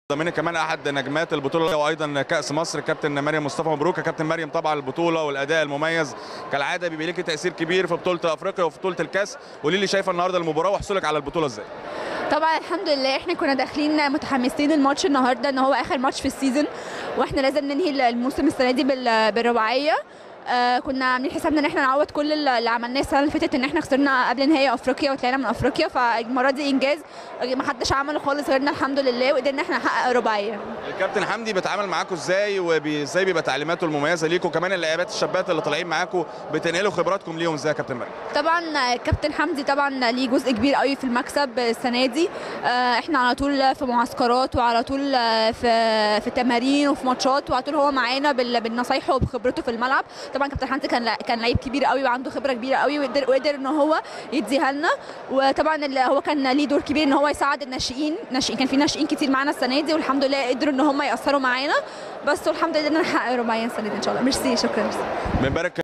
ضمن كمان احد نجمات البطوله وايضا كاس مصر كابتن مريم مصطفى مبروك يا كابتن مريم طبعا البطوله والاداء المميز كالعاده بيبقى ليكي تاثير كبير في بطوله افريقيا وفي بطوله الكاس قولي لي شايفه النهارده المباراه وحصولك على البطوله ازاي طبعا الحمد لله احنا كنا داخلين متحمسين الماتش النهارده ان هو اخر ماتش في السيزون واحنا لازم ننهي الموسم السنه دي بال- بالرباعيه آه كنا عاملين حسابنا ان احنا نعوض كل اللي عملناه السنه اللي فاتت ان احنا خسرنا قبل نهائي افريقيا وطلعنا من افريقيا فالمره دي انجاز ما حدش عمله خالص غيرنا الحمد لله وقدرنا احنا نحقق رباعيه الكابتن حمدي بيتعامل معاكم ازاي وازاي بيبقى تعليماته المميزه ليكم كمان اللاعبات الشابات اللي طالعين معاكم بتنقلوا خبراتكم ليهم ازاي يا كابتن مريم طبعا كابتن حمدي طبعا ليه جزء كبير قوي في المكسب السنه دي آه، احنا على طول في معسكرات وعلى طول آه، في في تمارين وفي ماتشات وعلى طول هو معانا بال- بالنصايح وبخبرته في الملعب طبعا كابتن حمدي كان لا- كان لعيب كبير قوي وعنده خبره كبيره قوي وقدر وقدر ان هو يديها لنا وطبعا ال- هو كان ليه دور كبير ان هو يساعد الناشئين ناشئين كان في ناشئين كتير معانا السنه دي والحمد لله قدروا ان هم ياثروا معانا بس والحمد لله ان نحقق رباعيه السنه دي ان شاء الله ميرسي شكرا بنبارك